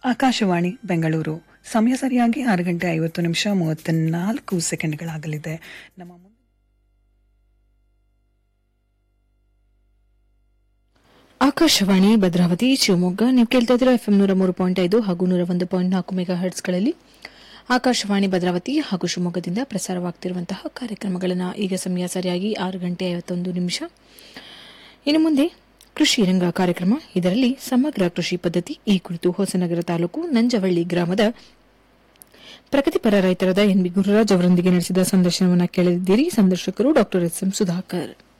ಆಕಾಶವಾಣಿ ಬೆಂಗಳೂರು ಸಮಯ ಸರಿಯಾಗಿ ಆರು ಗಂಟೆ ಐವತ್ತು ನಿಮಿಷ ಮೂವತ್ತ್ನಾಲ್ಕು ಸೆಕೆಂಡ್ಗಳಾಗಲಿದೆ ನಮ್ಮ ಮುಂದೆ ಆಕಾಶವಾಣಿ ಭದ್ರಾವತಿ ಶಿವಮೊಗ್ಗ ನೀವು ಕೇಳ್ತಾ ಇದ್ದೀರಾ ಎಫ್ಎಂ ನೂರ ಮೂರು ಪಾಯಿಂಟ್ ಐದು ಹಾಗೂ ನೂರ ಒಂದು ಪಾಯಿಂಟ್ ನಾಲ್ಕು ಮೆಗಾ ಹರ್ಟ್ಸ್ಗಳಲ್ಲಿ ಆಕಾಶವಾಣಿ ಭದ್ರಾವತಿ ಹಾಗೂ ಶಿವಮೊಗ್ಗದಿಂದ ಪ್ರಸಾರವಾಗ್ತಿರುವಂತಹ ಕಾರ್ಯಕ್ರಮಗಳನ್ನು ಈಗ ಸಮಯ ಸರಿಯಾಗಿ ಆರು ಗಂಟೆ ಐವತ್ತೊಂದು ನಿಮಿಷ ಇನ್ನು ಮುಂದೆ ಕೃಷಿ ರಂಗ ಕಾರ್ಯಕ್ರಮ ಇದರಲ್ಲಿ ಸಮಗ್ರ ಕೃಷಿ ಪದ್ಧತಿ ಈ ಕುರಿತು ಹೊಸನಗರ ತಾಲೂಕು ನಂಜವಳ್ಳಿ ಗ್ರಾಮದ ಪ್ರಗತಿಪರ ರೈತರಾದ ಎನ್ ಬಿ ಗುರುರಾಜ್ ಅವರೊಂದಿಗೆ ನಡೆಸಿದ ಸಂದರ್ಶನವನ್ನು ಕೇಳಲಿದ್ದೀರಿ ಸಂದರ್ಶಕರು ಡಾಕ್ಟರ್ ಎಸ್ ಎಂ ಸುಧಾಕರ್